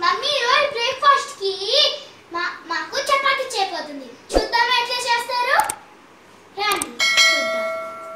Mummy ఈరోజు breakfast కి మా మాకు చపాతీ చేయబోతుంది చూద్దాం ఎట్లా చేస్తారు రండి చూద్దాం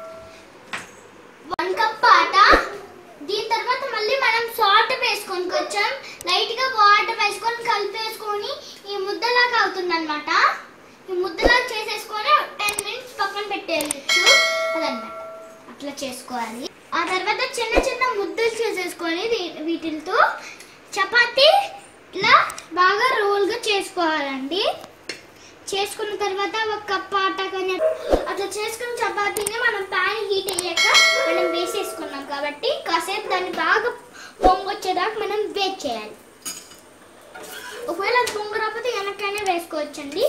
వన్ కప్ ఆట దీని తర్వాత మళ్ళీ మనం సాల్ట్ వేసుకొని కొంచెం లైట్ గా వాటర్ వేసుకొని కలిపేసుకొని ఈ ముద్దలాగా అవుతుంది అనమాట ఈ ముద్దలాగా చేసేసుకొని టెన్ మినిట్స్ పక్కన పెట్టేయచ్చు అదన్నమాట అట్లా చేసుకోవాలి ఆ తర్వాత చిన్న చిన్న ముద్దలు చేసేసుకొని వీ- వీటితో చపాతీ ఇలా బాగా రోల్గా చేసుకోవాలండి చేసుకున్న తర్వాత ఒక కప్ ఆట కానీ అట్లా చేసుకున్న చపాతీని మనం ప్యాన్ హీట్ అయ్యాక మనం వేసేసుకున్నాం కాబట్టి కాసేపు దాన్ని బాగా పొంగొచ్చేదాకా మనం వెయిట్ చేయాలి ఒకవేళ అది పొంగ రాకపోతే వెనక్కనే వేసుకోవచ్చండి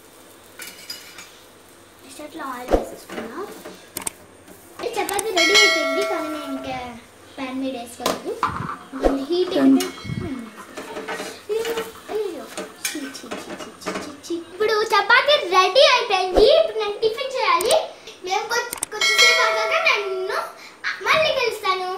నెక్స్ట్ అట్లా ఆయిల్ వేసేసుకున్నాం ఈ చపాతీ రెడీ అయిపోయింది కానీ నేను ఇంకా ప్యాన్ మీద వేసుకోలేదు కొంచెం హీట్ అయితే అయ్యో, ఛీ, ఛీ, ఛీ, ఛీ, ఛీ, ఛీ, ఛీ. ఇప్పుడు చపాతీ రెడీ అయిపోయింది ఇప్పుడు నేను టిఫిన్ చేయాలి మేము కొంచెం కొంచెంసేపు ఆగాక నేను నిన్ను మళ్ళీ కలుస్తాను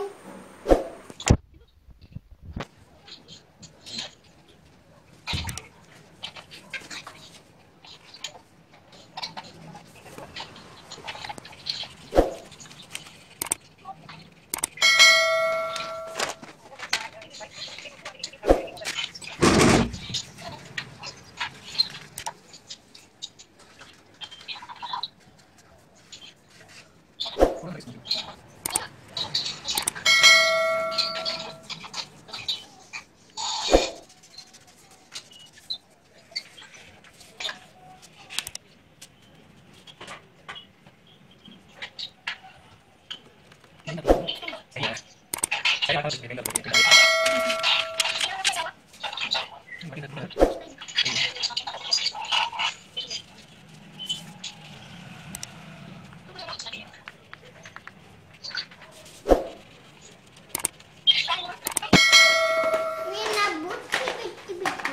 నేను నా బుక్కి పెట్టి పెట్టు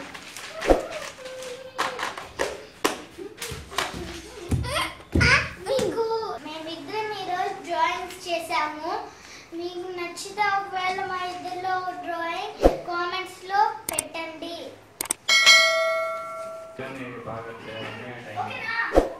మీకు మేమిద్దరం ఈరోజు డ్రాయింగ్స్ చేసాము మీకు నచ్చితే ఒకవేళ మా ఇద్దరిలో డ్రాయింగ్ కామెంట్స్ లో పెట్టండి బాగా చేయాలని టైం ఓకేనా